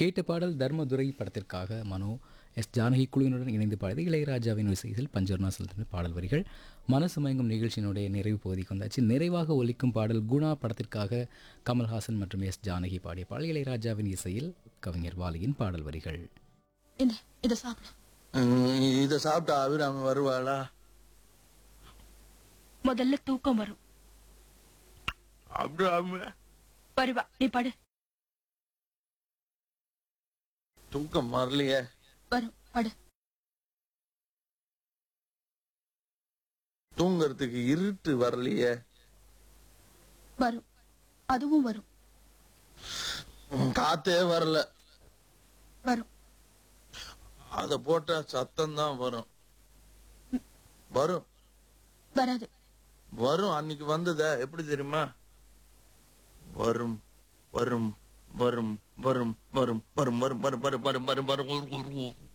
கேட்ட பாடல் தர்மதுரை படத்திற்காக மனோ எஸ் ஜானகி குழுவினுடன் இணைந்து பாடியது இளையராஜாவின் இசையில் பஞ்சர்னா செலுத்தின பாடல் வரிகள் மனசு மயங்கும் நிகழ்ச்சியினுடைய நிறைவு பகுதிக்கு வந்தாச்சு நிறைவாக ஒலிக்கும் பாடல் குணா படத்திற்காக கமல்ஹாசன் மற்றும் எஸ் ஜானகி பாடிய பாடல் இளையராஜாவின் இசையில் கவிஞர் வாலியின் பாடல் வரிகள் என்ன இத சாப்பிடு ம், இத சாப்பிட்டா அபிராமி வருவாளா முதல்ல தூக்கம் வரும் அபிராமி வருவா நீ படு தூக்கம் வரலையே வரும் படு தூங்கறதுக்கு இருட்டு வரலையே வரும் அதுவும் வரும் ம், காத்தே வரல வரும் அத போட்டா சத்தம் தான் வரும் வரும் வராது வரும் அன்னைக்கு வந்ததே எப்படி தெரியுமா வரும் வரும் வரும் வரும் வரும் வரும் வரும் வரும் வரும் வரும் வரும் வரும் வரும்